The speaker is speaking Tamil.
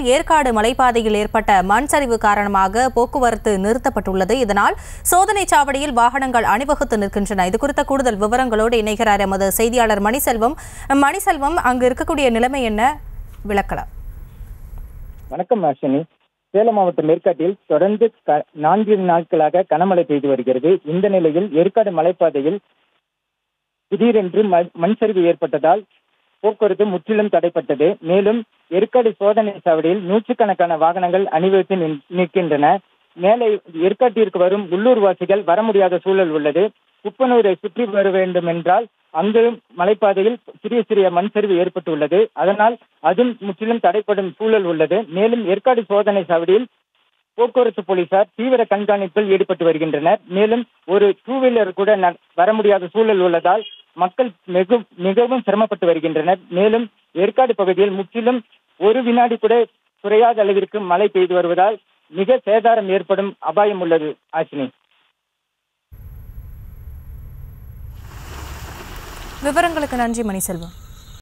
ஏற்காடு மலைப்பாதையில் ஏற்பட்ட மண் சரிவு காரணமாக போக்குவரத்து நிறுத்தப்பட்டுள்ளது இதனால் சோதனை சாவடியில் வாகனங்கள் அணிவகுத்து நிற்கின்றன இது குறித்த கூடுதல் விவரங்களோடு இணைகிறார் எமது செய்தியாளர் மணிசெல்வம் மணிசெல்வம் அங்கு இருக்கக்கூடிய நிலைமை என்ன விளக்கலாம் வணக்கம் அர்ஷினி சேலம் மாவட்டம் ஏற்காட்டில் தொடர்ந்து க- நான்கு நாட்களாக கனமழை பெய்து வருகிறது இந்த நிலையில் ஏற்காடு மலைப்பாதையில் திடீரென்று ம- மண் சரிவு ஏற்பட்டதால் போக்குவரத்து முற்றிலும் தடைப்பட்டது மேலும் ஏற்காடு சோதனை சாவடியில் நூற்றுக்கணக்கான வாகனங்கள் அணிவகுத்து நின்- நிற்கின்றன மேலே ஏற்காட்டிற்கு வரும் உள்ளூர்வாசிகள் வர முடியாத சூழல் உள்ளது குப்பனூரை சுற்றி வர வேண்டும் என்றால் அங்கு மலைப்பாதையில் சிறிய சிறிய மண் சரிவு ஏற்பட்டுள்ளது அதனால் அதுவும் முற்றிலும் தடைப்படும் சூழல் உள்ளது மேலும் ஏற்காடு சோதனை சாவடியில் போக்குவரத்து போலீசார் தீவிர கண்காணிப்பில் ஈடுபட்டு வருகின்றனர் மேலும் ஒரு டூ வீலர் கூட ந- வர முடியாத சூழல் உள்ளதால் மக்கள் மிகு மிகவும் சிரமப்பட்டு வருகின்றனர் மேலும் ஏற்காடு பகுதியில் முற்றிலும் ஒரு வினாடி கூட குறையாத அளவிற்கு மழை பெய்து வருவதால் மிக சேதாரம் ஏற்படும் அபாயம் உள்ளது ஆசினி விவரங்களுக்கு நன்றி மணிசெல்வம்